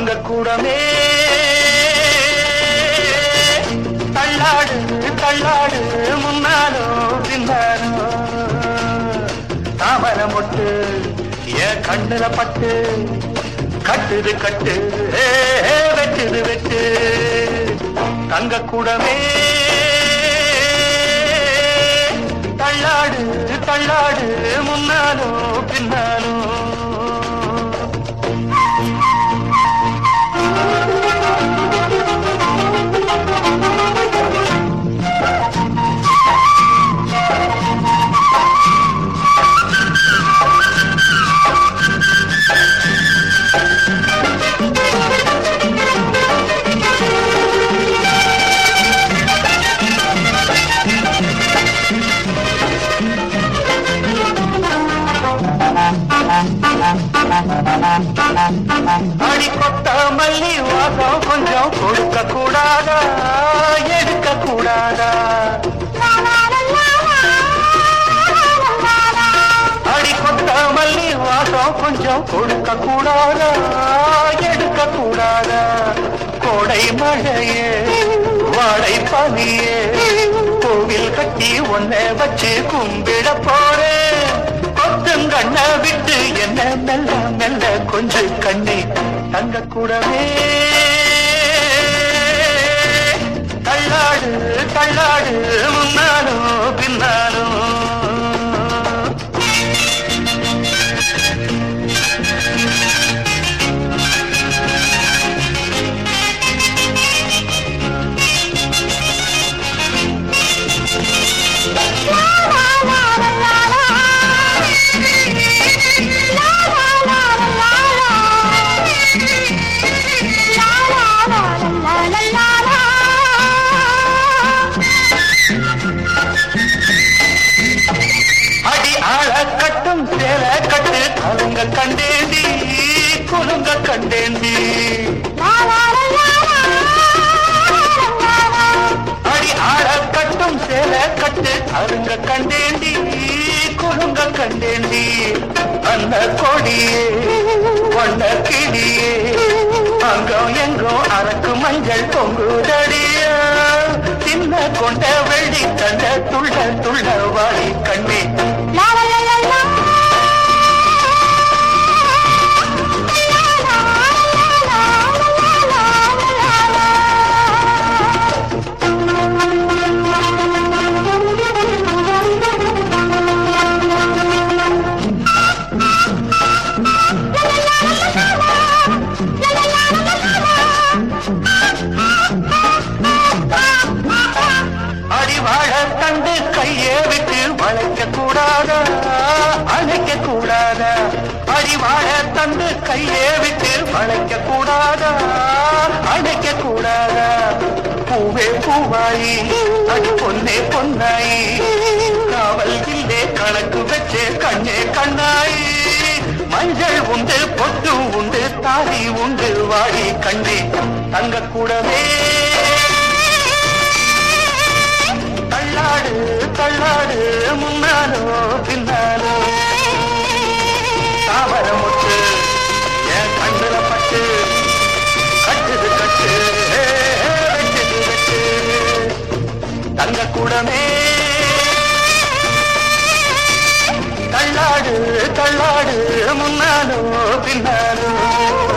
தங்க கூடமே தள்ளாடு தள்ளாடு முன்னாலோ பின்னாலோ தாமரை மொட்டு என் கண்ணுல பட்டு கட்டுது கட்டு ஏ, ஏ, வெட்டுது வெட்டு தங்க கூடமே தள்ளாடு தள்ளாடு முன்னாலோ பின்னாலோ அடி கொத்த மல்லி வாசம் கொஞ்சம் கொடுக்க கூடாதா எடுக்க கூடாதா அடி கொத்த மல்லி வாசம் கொஞ்சம் கொடுக்க கூடாதா எடுக்க கூடாதா கோடை மழையே வாடை பனியே கோவில் கட்டி ஒன்ன வச்சு கும்பிட போறேன் கொத்துங்கண்ண விட்டு என்ன மெல்ல மெல்ல கொஞ்சம் கண்ணை தங்க கூடவே தள்ளாடு தள்ளாடு முன்னாலும் பின்னாலும் அடி ஆள கட்டும் சேல கட்டு கலுங்க கண்டேந்தி குலுங்க கண்டேந்தி அடி ஆள கட்டும் சேல கட்டு கலுங்க கண்டேந்தி குலுங்க கண்டேந்தி அந்த கொடியே கொண்ட கிளியே அங்கம் எங்கும் அரக்கு மஞ்சள் பொங்குதடியா சின்ன கொண்ட வெள்ளி கண்ட துள்ள துள்ள வாடி கண்ணே அடிவாழ தண்டு கையே விட்டு வளைக்க கூடாதா அணைக்க கூடாதா அடிவாழ தண்டு கையே விட்டு வளைக்க கூடாதா அணைக்க கூடாதா பூவே பூவாயி அது பொன்னே பொன்னாயி காவல் இல்லே கணக்கு வச்சே கண்ணே கண்ணாயி மஞ்சள் உண்டு பொட்டு உண்டு தாலி உண்டு வாடி கண்ணே தங்க கூடவே தள்ளாடு தள்ளாடு முன்னாலோ பின்னாலோ தாமர முட்டு என் கண்ணுல பட்டு கட்டுது கட்டு வெட்டுது வெட்டு தங்க கூடமே தள்ளாடு தள்ளாடு முன்னாலோ பின்னாலோ